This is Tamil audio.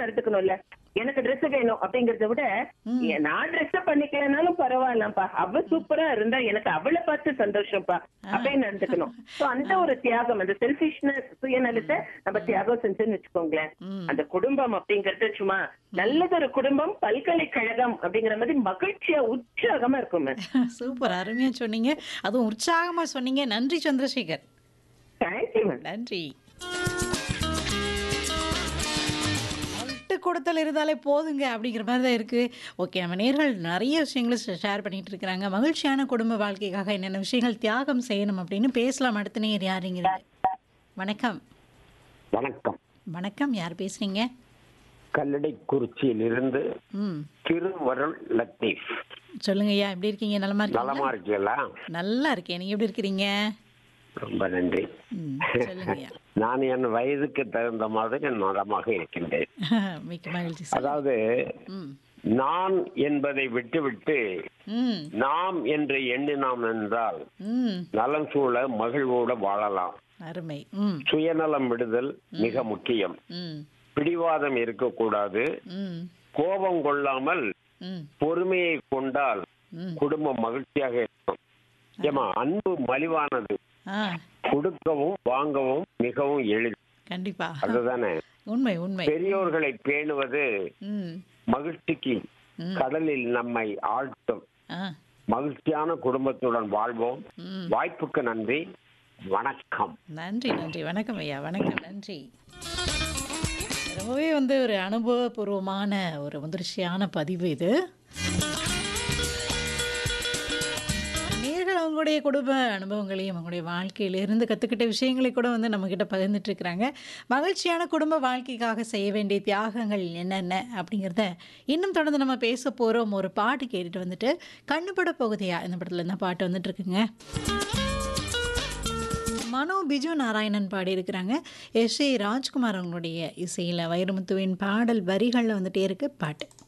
நடந்துக்கணும்ல எனக்கு Dress வேணும் அப்படிங்கறத விட ஏ, நான் Dress பண்ணிக்கலனாலும் பரவாயில்லப்பா அவ சூப்பரா இருந்தா எனக்கு அவளை பார்த்து சந்தோஷம்ப்பா அப்படின்னு நடந்துக்கணும் சோ அந்த ஒரு தியாகம் அந்த செல்பிஷ்னஸ் சுயநலத்தை நம்ம தியாகம் செஞ்சோன்னு வச்சுக்கோங்களேன் அந்த குடும்பம் அப்படிங்கறது சும்மா நல்லதொரு குடும்பம் பல்கலைக்கழகம் அப்படிங்கிற மாதிரி மகிழ்ச்சியா உற்சாகமா இருக்குமே சூப்பர் அருமையா சொன்னீங்க அதுவும் உற்சாகமா சொன்னீங்க நன்றி சந்திரசேகர் தேங்க்யூ மேம் நன்றி விட்டு கொடுத்தல் இருந்தாலே போதுங்க அப்படிங்கிற மாதிரி தான் இருக்குது ஓகே நம்ம நேர்கள் நிறைய விஷயங்களை ஷேர் பண்ணிட்டு இருக்கிறாங்க மகிழ்ச்சியான குடும்ப வாழ்க்கைக்காக என்னென்ன விஷயங்கள் தியாகம் செய்யணும் அப்படின்னு பேசலாம் அடுத்த நேர் யாருங்க வணக்கம் வணக்கம் வணக்கம் யார் பேசுறீங்க கல்லடைக்குறிச்சியில் இருந்து ம் திருவருள் லத்தீப் சொல்லுங்க ஐயா எப்படி இருக்கீங்க நலமா நலமா இருக்கீங்களா இருக்கீங்களா நல்லா இருக்கேன் நீங்க எப்படி இருக்கிறீங்க ரொம்ப நன்றி ம் சொல்லுங்க ஐயா நான் என் வயதுக்கு தகுந்த மாதிரி நலமாக இருக்கின்றேன் மிக்க மகிழ்ச்சி சார் அதாவது ம் நான் என்பதை விட்டுவிட்டு ம் நாம் என்று எண்ணினோம் என்றால் ம் நலம் சூழ மகிழ்வோடு வாழலாம் அருமை ம் சுயநலம் விடுதல் மிக முக்கியம் ம் பிடிவாதம் இருக்கக்கூடாது ம் கோபம் கொள்ளாமல் ம் பொறுமையை கொண்டால் ம் குடும்பம் மகிழ்ச்சியாக இருக்கும் ஏமா அன்பு மலிவானது ஆ கொடுக்கவும் வாங்கவும் மிகவும் எளிது கண்டிப்பா அதுதானே உண்மை உண்மை பெரியோர்களை பேணுவது ம் மகிழ்ச்சிக்கு ம். கடலில் நம்மை ஆழ்த்தும் ஆ மகிழ்ச்சியான குடும்பத்துடன் வாழ்வோம் ம் வாய்ப்புக்கு நன்றி வணக்கம் நன்றி நன்றி வணக்கம் ஐயா வணக்கம் நன்றி ரொம்பவே வந்து ஒரு அனுபவபூர்வமான ஒரு முதிர்ச்சியான பதிவு இது நேர்கள் அவங்களுடைய குடும்ப அனுபவங்களையும் அவங்களுடைய வாழ்க்கையிலிருந்து கற்றுக்கிட்ட விஷயங்களை கூட வந்து நம்மக்கிட்ட பகிர்ந்துட்டு இருக்கிறாங்க மகிழ்ச்சியான குடும்ப வாழ்க்கைக்காக செய்ய வேண்டிய தியாகங்கள் என்னென்ன அப்படிங்கிறத இன்னும் தொடர்ந்து நம்ம பேச போகிறோம் ஒரு பாட்டு கேட்டுட்டு வந்துட்டு கண்ணுப்பட போகுதையா இந்த படத்தில் என்ன பாட்டு வந்துட்டு இருக்குங்க மனோ பிஜு நாராயணன் பாடியிருக்கிறாங்க எஸ் ஏ ராஜ்குமார் அவங்களுடைய இசையில் வைரமுத்துவின் பாடல் வரிகளில் வந்துட்டே இருக்கு பாட்டு